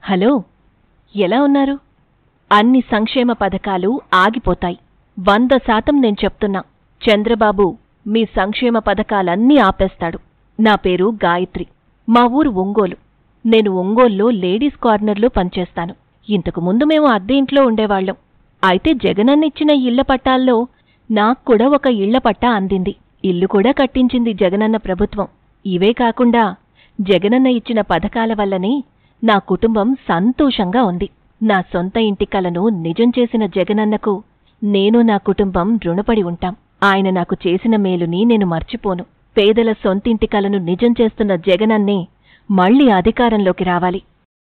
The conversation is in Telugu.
హలో ఎలా ఉన్నారు అన్ని సంక్షేమ పథకాలు ఆగిపోతాయి వంద శాతం నేను చెప్తున్నా చంద్రబాబు మీ సంక్షేమ పథకాలన్నీ ఆపేస్తాడు నా పేరు గాయత్రి మా ఊరు ఒంగోలు నేను ఒంగోల్లో లేడీస్ కార్నర్లో పనిచేస్తాను ఇంతకు ముందు మేము అద్దె ఇంట్లో ఉండేవాళ్ళం అయితే జగనన్న ఇచ్చిన ఇళ్ల పట్టాల్లో నాక్కూడా ఒక ఇళ్ల పట్టా అందింది ఇల్లు కూడా కట్టించింది జగనన్న ప్రభుత్వం ఇవే కాకుండా జగనన్న ఇచ్చిన పథకాల వల్లనే నా కుటుంబం సంతోషంగా ఉంది నా సొంత ఇంటి కలను నిజం చేసిన జగనన్నకు నేను నా కుటుంబం రుణపడి ఉంటాం ఆయన నాకు చేసిన మేలుని నేను మర్చిపోను పేదల సొంతింటి కలను నిజం చేస్తున్న జగనన్నే మళ్ళీ అధికారంలోకి రావాలి